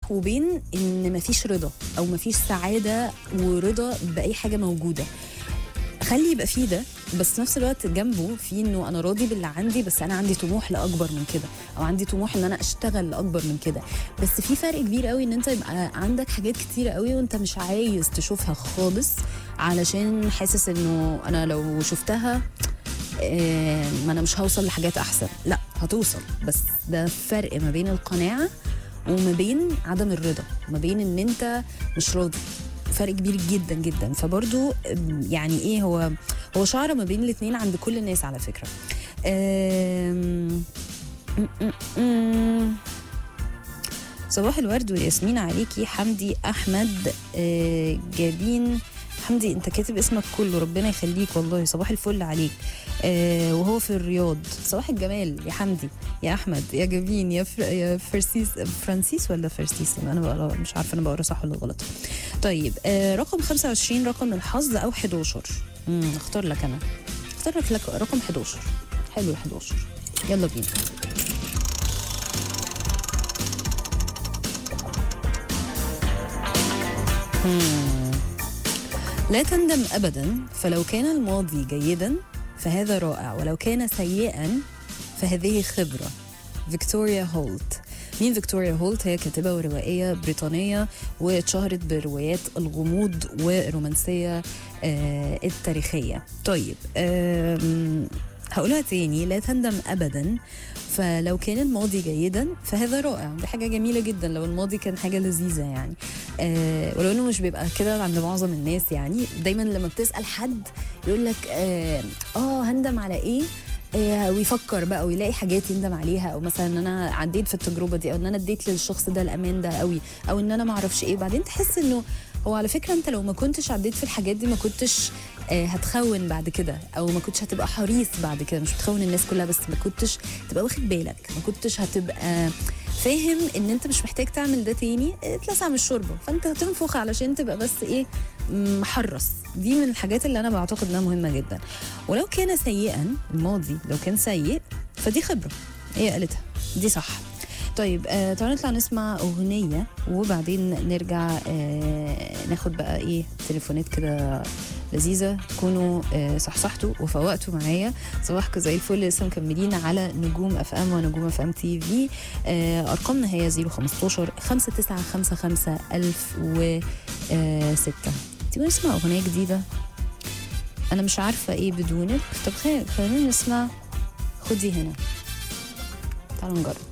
بينك وبين ان مفيش رضا او مفيش سعاده ورضا باي حاجه موجوده خلي يبقى فيه ده بس في نفس الوقت جنبه في انه انا راضي باللي عندي بس انا عندي طموح لاكبر من كده او عندي طموح ان انا اشتغل لاكبر من كده بس في فرق كبير قوي ان انت يبقى عندك حاجات كتيره قوي وانت مش عايز تشوفها خالص علشان حاسس انه انا لو شفتها آه، ما انا مش هوصل لحاجات احسن لا هتوصل بس ده فرق ما بين القناعه وما بين عدم الرضا ما بين ان انت مش راضي فرق كبير جدا جدا فبرضو أم، يعني ايه هو هو شعره ما بين الاثنين عند كل الناس على فكره أم، م- م- م. صباح الورد والياسمين عليكي حمدي احمد آه، جابين حمدي انت كاتب اسمك كله ربنا يخليك والله صباح الفل عليك آه وهو في الرياض صباح الجمال يا حمدي يا احمد يا جابين يا, فر... يا فرسيس فرانسيس ولا فرسيس انا بقرا مش عارفه انا بقرا صح ولا غلط طيب آه رقم 25 رقم الحظ او 11 امم اختار لك انا اختار لك, لك رقم 11 حلو ال 11 يلا بينا مم. لا تندم ابدا فلو كان الماضي جيدا فهذا رائع ولو كان سيئا فهذه خبره فيكتوريا هولت مين فيكتوريا هولت هي كاتبة وروائية بريطانية واتشهرت بروايات الغموض والرومانسية آه التاريخية طيب آم، هقولها تاني لا تندم أبدا فلو كان الماضي جيدا فهذا رائع دي حاجة جميلة جدا لو الماضي كان حاجة لذيذة يعني آه ولو انه مش بيبقى كده عند معظم الناس يعني دايما لما بتسأل حد يقول لك اه, آه هندم على ايه آه، ويفكر بقى ويلاقي حاجات يندم عليها او مثلا ان انا عديت في التجربه دي او ان انا اديت للشخص ده الامان ده قوي او ان انا ما اعرفش ايه بعدين تحس انه هو على فكره انت لو ما كنتش عديت في الحاجات دي ما كنتش آه، هتخون بعد كده او ما كنتش هتبقى حريص بعد كده مش بتخون الناس كلها بس ما كنتش تبقى واخد بالك ما كنتش هتبقى فاهم ان انت مش محتاج تعمل ده تاني آه، اتلسع من الشوربه فانت هتنفخ علشان تبقى بس ايه محرص دي من الحاجات اللي انا بعتقد انها مهمه جدا ولو كان سيئا الماضي لو كان سيء فدي خبره هي قالتها دي صح طيب آه تعالوا نطلع نسمع اغنيه وبعدين نرجع آه ناخد بقى ايه تليفونات كده لذيذه تكونوا آه صحصحتوا وفوقتوا معايا صباحكم زي الفل لسه مكملين على نجوم اف ام ونجوم اف ام تي في آه ارقامنا هي 015 5955 1006 تيجي نسمع اغنيه جديده انا مش عارفه ايه بدونك طب خير خلينا نسمع خدي هنا تعالوا نجرب